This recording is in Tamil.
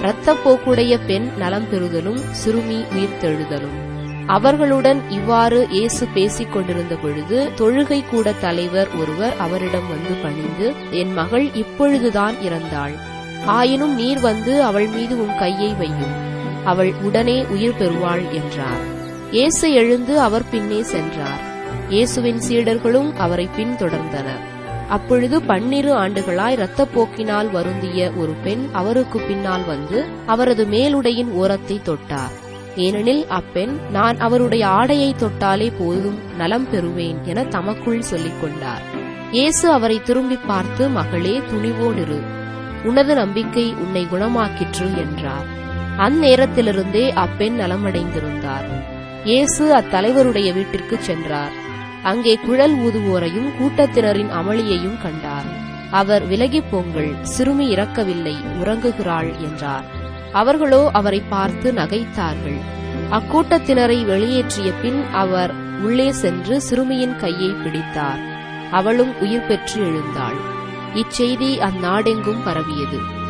இரத்தப்போக்குடைய பெண் நலம் பெறுதலும் சிறுமி உயிர்த்தெழுதலும் அவர்களுடன் இவ்வாறு இயேசு பேசிக் கொண்டிருந்த பொழுது தொழுகை கூட தலைவர் ஒருவர் அவரிடம் வந்து பணிந்து என் மகள் இப்பொழுதுதான் இறந்தாள் ஆயினும் நீர் வந்து அவள் மீது உன் கையை வையும் அவள் உடனே உயிர் பெறுவாள் என்றார் இயேசு எழுந்து அவர் பின்னே சென்றார் இயேசுவின் சீடர்களும் அவரை பின்தொடர்ந்தனர் அப்பொழுது பன்னிரு ஆண்டுகளாய் இரத்தப்போக்கினால் வருந்திய ஒரு பெண் அவருக்கு பின்னால் வந்து அவரது மேலுடையின் ஓரத்தை தொட்டார் ஏனெனில் அப்பெண் நான் அவருடைய ஆடையை தொட்டாலே போதும் நலம் பெறுவேன் என தமக்குள் சொல்லிக் கொண்டார் இயேசு அவரை திரும்பி பார்த்து மகளே துணிவோடிரு உனது நம்பிக்கை உன்னை குணமாக்கிற்று என்றார் அந்நேரத்திலிருந்தே அப்பெண் நலமடைந்திருந்தார் இயேசு அத்தலைவருடைய வீட்டிற்கு சென்றார் அங்கே குழல் ஊதுவோரையும் கூட்டத்தினரின் அமளியையும் கண்டார் அவர் விலகிப் போங்கள் சிறுமி இறக்கவில்லை உறங்குகிறாள் என்றார் அவர்களோ அவரை பார்த்து நகைத்தார்கள் அக்கூட்டத்தினரை வெளியேற்றிய பின் அவர் உள்ளே சென்று சிறுமியின் கையை பிடித்தார் அவளும் உயிர் பெற்று எழுந்தாள் இச்செய்தி அந்நாடெங்கும் பரவியது